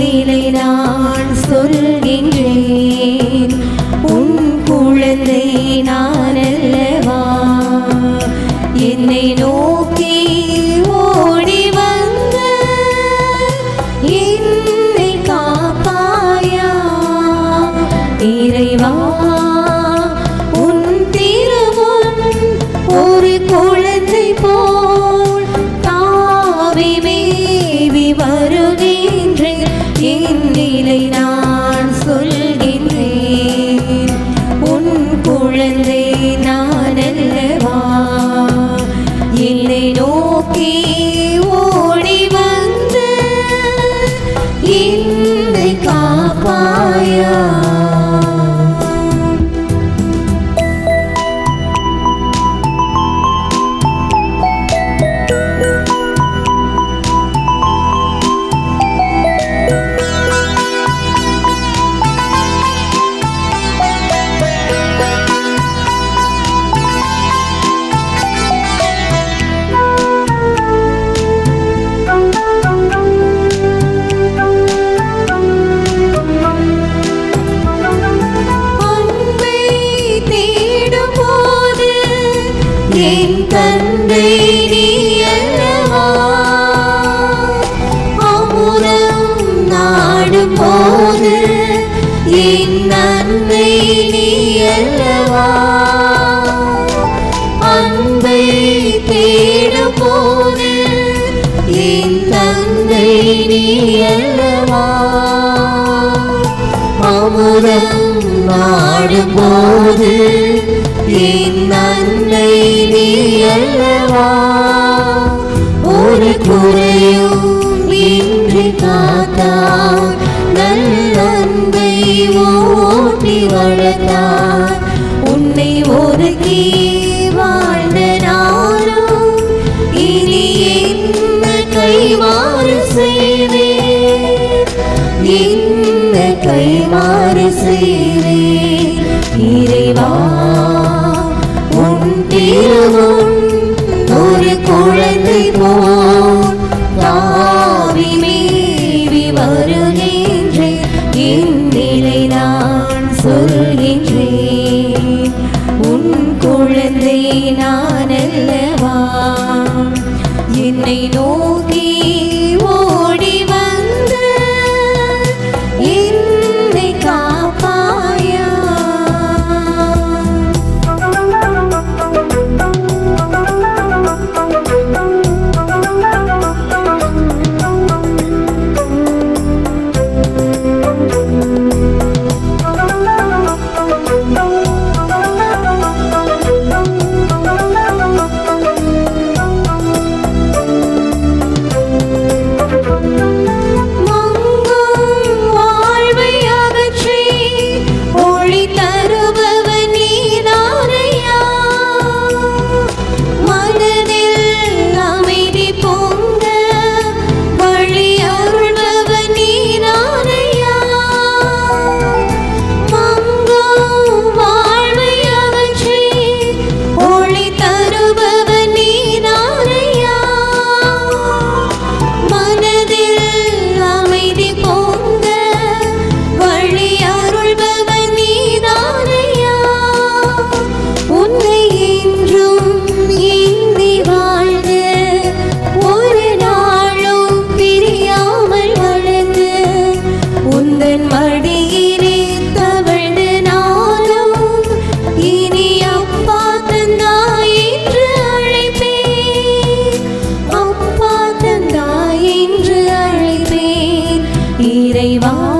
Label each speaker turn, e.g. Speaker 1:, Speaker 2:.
Speaker 1: இந்நிலை நான் சொல்கின்றேன் உன் குழந்தை நான் அல்லவா என்னை நோக்கி ஓடி வந்த என்னை காப்பாயா இறைவா உன் திருமுன் ஒரு குழந்தை போல் தாவி மேவி வருகின்றேன் என் நிலை நான் சொல்கின்றேன் உன் குழந்தை நான் அல்லவா என்னை நோக்கி ஓடி வந்து என்னை காப்பாயா அன்பை தேடும் போது என் தந்தை நீ அல்லவா அமுதம் நாடும் போது என் நன்மை நீ அல்லவா அன்பை தேடும் போது என் தந்தை நீ அல்லவா அமுதம் நாடும்போது என் நன்மை நீ அல்லவா ஒரு குறையும் இன்றி காத்தார் நல்ல அன்பை ஓட்டி வளர்த்தார் உன்னை ஒதுக்கி வாழ்ந்த நானும் இனி என்ன கைமாறு செய்வேன் என்ன கைமாறு செய்வேன் இறைவா உன் திருமுன் ஒரு குழந்தை போல் தாவி மீறி வருகின்றேன் என் நிலை நான் சொல்கின்றேன் உன் குழந்தை நான் அல்லவா என்னை நோக்கி ஓடி வந்து என்னை காப்பாயா மங்கும் வாழ்வை அகற்றி ஒளி தருபவன் நீதானையா மனதில் அமைதி பொங்க வழி அருள்பவன் நீதானையா மங்கும் வாழ்வை அகற்றி ஒளி தருபவன் நீதானையா மனதில் அமைதி பொங்க வழி அருள்பவன் நீதானையா உன்னை என்றும் எண்ணி வாழ்ந்து ஒரு நாளும் பிரியாமல் வளர்ந்து உந்தன் மடியிலே தவழ்ந்து நானும் இனி அப்பா தந்தாய் என்று அழைப்பேன் அப்பா தந்தாய் என்று அழைப்பேன் இறைவா